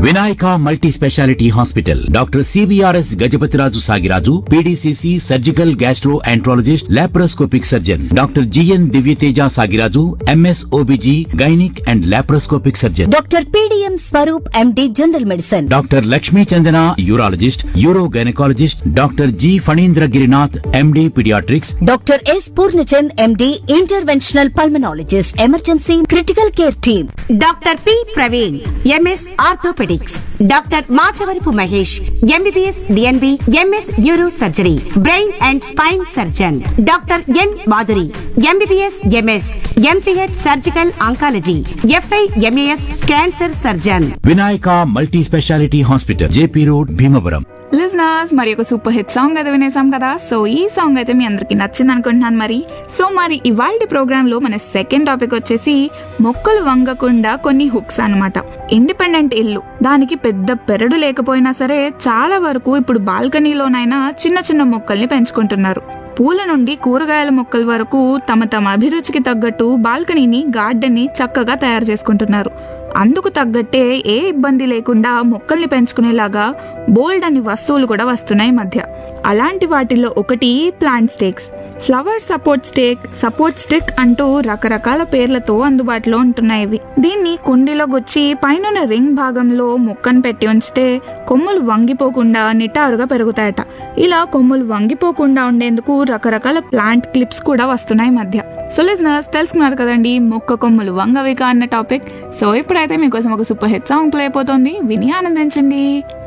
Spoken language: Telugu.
Vinayaka multi speciality hospital doctor CBRS Gajapathiraju Sagiraju PDCC surgical gastroenterologist laparoscopic surgeon doctor GN Divyateja Sagiraju MS OBG gynaec and laparoscopic surgeon doctor PDM Swaroop MD general medicine doctor Lakshmi Chandana urologist uro gynaecologist doctor G Phanindra Girinath MD paediatrics doctor S Purnachand MD interventional pulmonologist emergency critical care team doctor P Praveen MS orthopaedics doctor Machavarapu Mahesh MBBS DNB MS neuro surgery brain and spine surgeon doctor N Madhuri MBBS MS MCH surgical oncology FI MAS cancer surgeon Vinayaka multi speciality hospital JP road Bhimavaram listeners మరి ఒక సూపర్ హిట్ సాంగ్ అయితే వినేసాం కదా సో ఈ సాంగ్ అయితే మీ అందరికి నచ్చింది అనుకుంటున్నాను మరి సో మరి ఇవాళ ప్రోగ్రామ్ లో మన సెకండ్ టాపిక్ వచ్చేసి మొక్కలు వంగకుండా కొన్ని హుక్స్ అన్నమాట ఇండిపెండెంట్ ఇల్లు దానికి పెద్ద పెరడు లేకపోయినా సరే చాలా వరకు ఇప్పుడు బాల్కనీలోనైనా చిన్న చిన్న మొక్కల్ని పెంచుకుంటున్నారు పూల నుండి కూరగాయల మొక్కల వరకు తమ తమ అభిరుచికి తగ్గట్టు బాల్కనీని గార్డెన్ ని చక్కగా తయారు చేసుకుంటున్నారు అందుకు తగ్గట్టే ఏ ఇబ్బంది లేకుండా మొక్కల్ని పెంచుకునేలాగా బోల్డ్ అని వస్తువులు కూడా వస్తున్నాయి ఈ మధ్య అలాంటి వాటిల్లో ఒకటి plant stakes flower support stake support stick అంటూ రకరకాల పేర్లతో అందుబాటులో ఉంటున్నాయి ఇవి దీన్ని కుండీలో గుచ్చి పైన రింగ్ భాగంలో మొక్కను పెట్టి ఉంచితే కొమ్మలు వంగిపోకుండా నిటారుగా పెరుగుతాయట ఇలా కొమ్మలు వంగిపోకుండా ఉండేందుకు రకరకాల ప్లాంట్ క్లిప్స్ కూడా వస్తున్నాయి ఈ మధ్య సో లిజనర్స్ తెలుసుకున్నారు కదండి మొక్క కొమ్మలు వంగవిక అన్న టాపిక్ సో ఇప్పుడైతే మీకోసం ఒక సూపర్ హిట్ సాంగ్ ప్లే అయిపోతుంది విని ఆనందించండి